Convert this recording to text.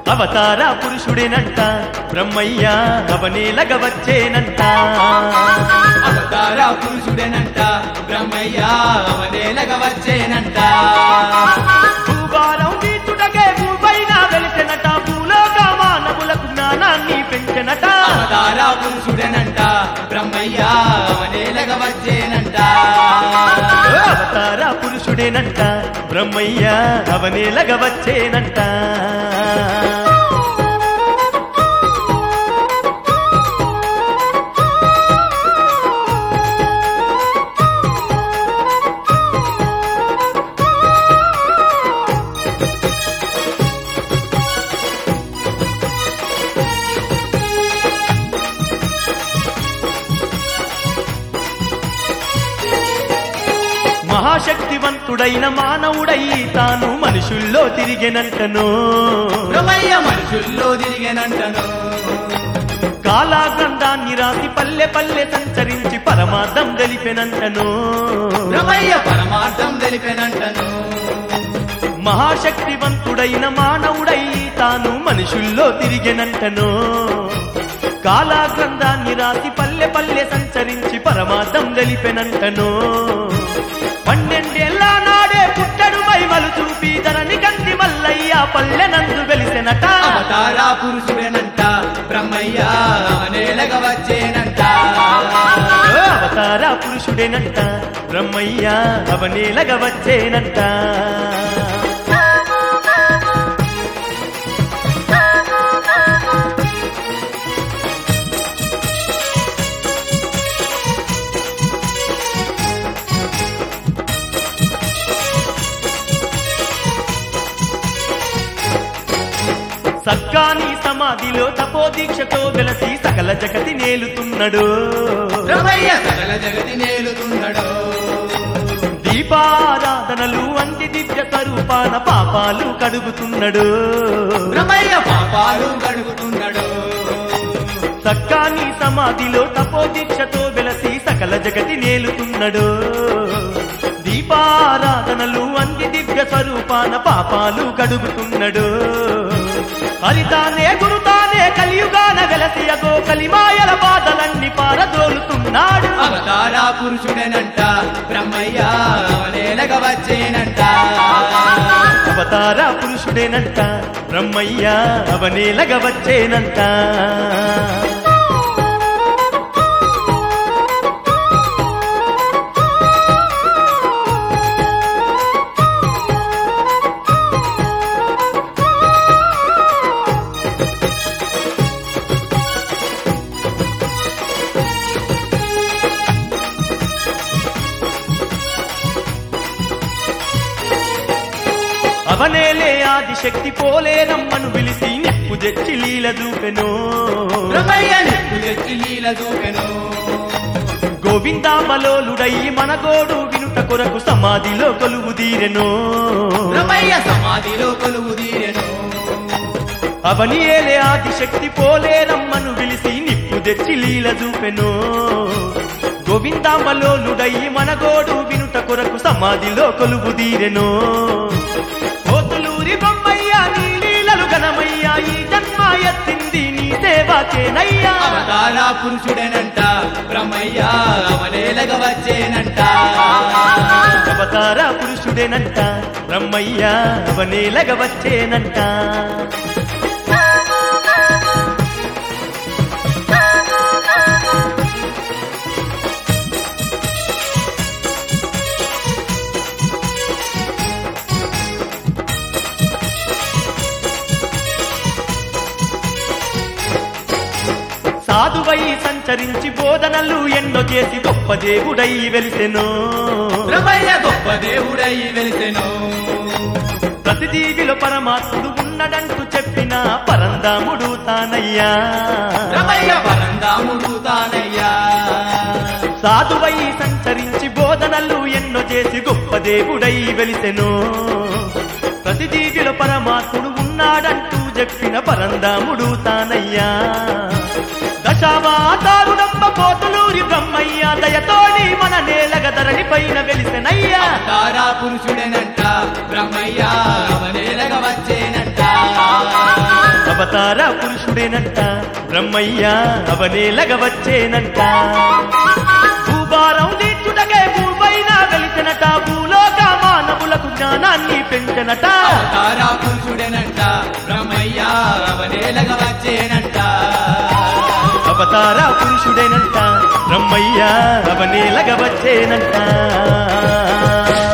అవతార పురుషుడేనంట బ్రహ్మయ్య అవనేలగ వచ్చేనంట అవతార పురుషుడేనంట బ్రహ్మయ్య అవనేలగ వచ్చేనంట భూభారం తీర్చుటకే భూపైన వెలిసెనట భూలోక మానవులకు జ్ఞానాన్ని పెంచెనట అవతార పురుషుడేనంట బ్రహ్మయ్య అవనేలగ వచ్చేనంట అవతార పురుషుడేనంట బ్రహ్మయ్య అవనేలగ వచ్చేనంట మహాశక్తివంతుడైన మానవుడై తాను మనుషుల్లో తిరిగెనంటను బ్రహ్మయ్య మనుషుల్లో తిరిగేనంటను కాలాగ్రంథాన్ని రాసి పల్లె పల్లె సంచరించి పరమార్థం తెలిపెనంటను బ్రహ్మయ్య పరమార్థం తెలిపెనంటను మహాశక్తివంతుడైన మానవుడై తాను మనుషుల్లో తిరిగెనంటను కాలాగ్రంథాన్ని రాసి పల్లె పల్లె సంచరించి పరమార్థం తెలిపెనంటను పన్నెండేళ్ల నాడే పుట్టడు మైమలు చూపి ధరణి కంది మల్లయ్య పల్లెనందు వెలిసెనట అవతార పురుషుడేనంట బ్రహ్మయ్య అవనేలగ వచ్చేనంట అవతార పురుషుడేనంట బ్రహ్మయ్య అవనేలగ వచ్చేనంట సక్కాని సమాధిలో తపోదీక్షతో వెలసి సకల జగతి నేలుతున్నాడు బ్రహ్మయ్య సకల జగతి నేలుతున్నాడు దీపారాధనలు అంటి దివ్య స్వరూపాన పాపాలు కడుగుతున్నాడు బ్రహ్మయ్య పాపాలు గడుగుతున్నాడు సక్కాని సమాధిలో తపోదీక్షతో వెలసి సకల జగతి నేలుతున్నాడు దీపారాధనలు అంటి దివ్య స్వరూపాన పాపాలు కడుగుతున్నాడు హరితానే గురుతానే కలియుగాన వెలసి అగో కలిమాయల బాధలన్నీ పారదోలుతున్నాడు అవతార పురుషుడేనంట బ్రహ్మయ్య అవనేలగ వచ్చేనంట అవతార పురుషుడేనంట బ్రహ్మయ్య అవనేలగ వచ్చేనంట అవనేలే ఆదిశక్తి పోలే రమ్మను పిలిచి నిప్పు తెచ్చి లీల చూపెను బ్రహ్మయ్య నిప్పు తెచ్చి లీల చూపెను గోవిందామలోలుడై మనగోడు వినుట కొరకు సమాధిలో కొలువు తీరెను బ్రహ్మయ్య సమాధిలో కొలువు తీరెను అవని ఏలే ఆదిశక్తి పోలే రమ్మను పిలిచి నిప్పు తెచ్చి లీల చూపెను గోవిందామలోలుడై మనగోడు వినుట కొరకు సమాధిలో కొలువు తీరెను కోతులూరి బొమ్మయ్య నీ లీలలు ఘనమయ్య ఈ జన్మ ఎత్తింది నీ సేవ చేనయ్యా అవతార పురుషుడేనంట బ్రహ్మయ్య అవనేలగ వచ్చేనంట అవతార పురుషుడేనంట బ్రహ్మయ్య అవనేలగ వచ్చేనంట సాధువై సంచరించి బోధనలు ఎన్నో చేసి గొప్ప దేవుడై వెలిసెను బ్రహ్మయ్య గొప్ప దేవుడై వెలిసెను ప్రతి జీవిలో పరమాత్ముడు ఉన్నడంటూ చెప్పిన పరందాముడు తానయ్యా బ్రహ్మయ్య పరందాముడు తానయ్యా సాధువై సంచరించి బోధనలు ఎన్నో చేసి గొప్ప దేవుడై వెలిసెను ప్రతి జీవిలో పరమాత్ముడు ఉన్నాడంటూ చెప్పిన పరందాముడు తానయ్యా దశావతారుడమ్మ పోతులూరి బ్రహ్మయ్య దయతోని మన నేలగ ధరణి పైన వెలిసెనయ్యా తారా పురుషుడేనంట బ్రహ్మయ్య అవనేలగ వచ్చేనంట అవతార పురుషుడేనంట బ్రహ్మయ్య అవనేలగ వచ్చేనంట భూభారం తీర్చుటకే భూపైన వెలిసినట భూలోక మానవులకు జ్ఞానాన్ని పెంచనట తారా పురుషుడేనంట బ్రహ్మయ్య అవనేలగ వచ్చేనంట అవతార పురుషుడేనంట బ్రహ్మయ్య అవనేలగ వచ్చేనంట